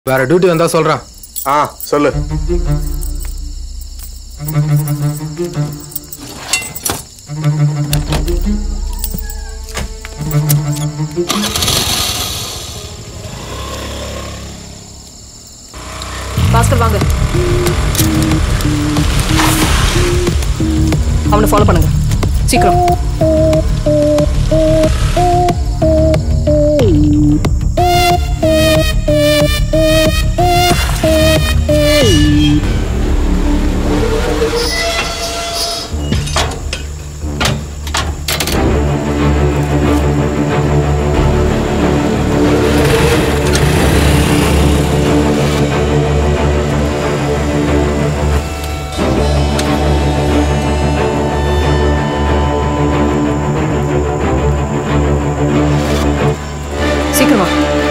வேற டியூட்டி வந்தா சொல்றேன் ஆ சொல்லு பாஸ்கர் வாங்க அவனை ஃபாலோ பண்ணுங்க சீக்கிரம் சீக்கிரம் வா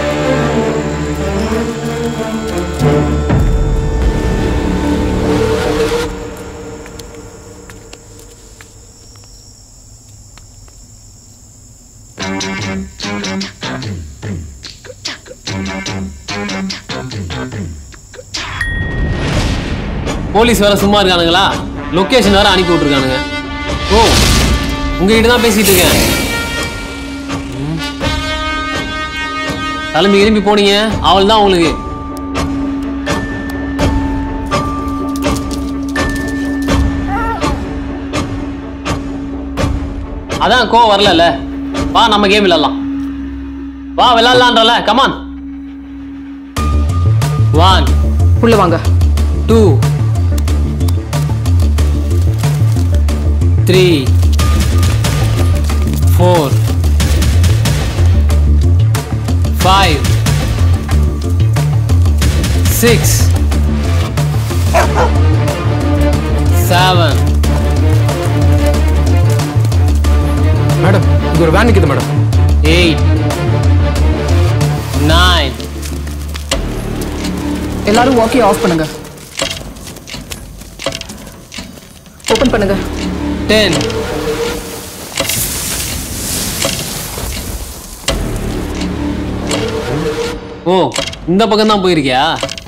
போலீஸ் வேற சும்மா இருக்கானுங்களா லொகேஷன் வேற அனுப்பி விட்டுருக்கானுங்க ஓ உங்ககிட்ட தான் பேசிட்டு இருக்கேன் ம். கிளம்பி கிளம்பி போனீங்க அவள் தான் உங்களுக்கு அதான் கோ வரல வா நம்ம கேம் விளையாடலாம் வா விளையாடலான்றல கமான் ஒன் உள்ள வாங்க two three four five six seven madam இங்க ஒரு வேன் நிக்குது மேடம் எயிட் நைன் எல்லாரும் வாக்கி ஆஃப் பண்ணுங்க ஓபன் பண்ணுங்க டென் ஓ இந்த பக்கம் தான் போயிருக்கியா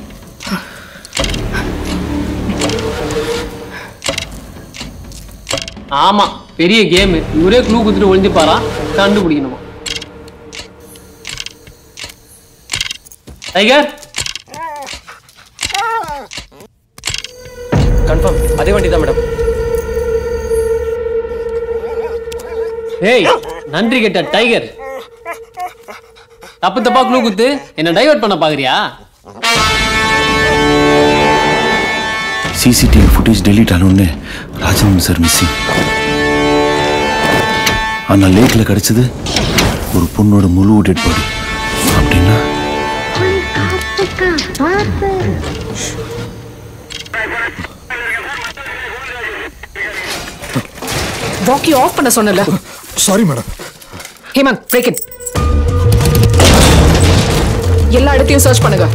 ஆமா பெரிய கேம் இவரே க்ளூ குத்துட்டு ஒளிஞ்சுப்பாரா கண்டுபிடிக்கணுமா டைகர் கன்ஃபார்ம் அதே வண்டி தான் மேடம் ஏய் நன்றி கேட்ட டைகர் தப்பு தப்பா க்ளூ குத்து என்ன டைவர்ட் பண்ண பாக்குறியா சிசிடிவி ஃபுட்டேஜ் டெலீட் ஆனோடனே ராஜமன் சார் மிஸ்ஸிங் ஆனால் லேக்கில் கிடைச்சது ஒரு பொண்ணோட முழு டெட் பாடி அப்படின்னா வாக்கி ஆஃப் பண்ண சொன்னல sorry madam Hemant break it எல்லா இடத்தையும் சர்ச் பண்ணுங்க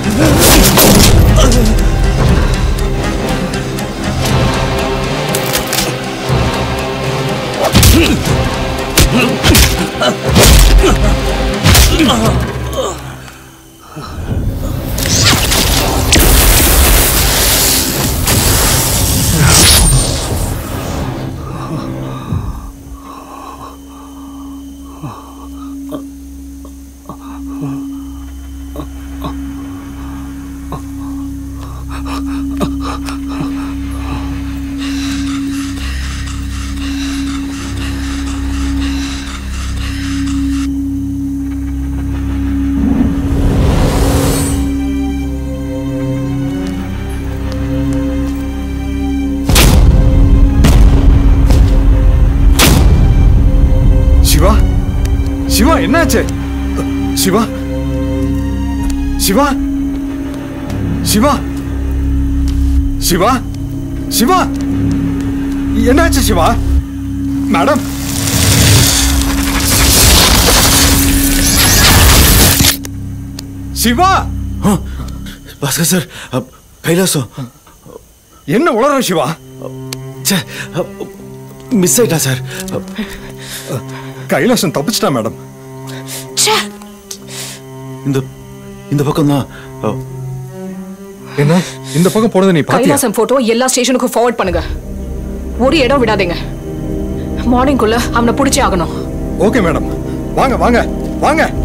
சிவா சிவா என்னாச்சு சிவா சிவா சிவா சிவா சிவா என்னாச்சு சிவா மேடம் சிவா பாஸ்கர் சார் அ, கைலாசம் என்ன உளறோம் சிவா ச்சே மிஸ் ஆயிட்டா சார் கைலாசம் தப்பிச்சிட்டா மேடம் ச்சே இந்த இந்த பக்கம் தான் என்ன இந்த பக்கம் போனதை நீ பாத்தியா கைலாசம் போட்டோ எல்லா ஸ்டேஷனுக்கும் ஃபார்வர்ட் பண்ணுங்க ஒரு இடம் விடாதீங்க மார்னிங்குள்ள அவனை பிடிச்சே ஆகணும் ஓகே மேடம் வாங்க வாங்க வாங்க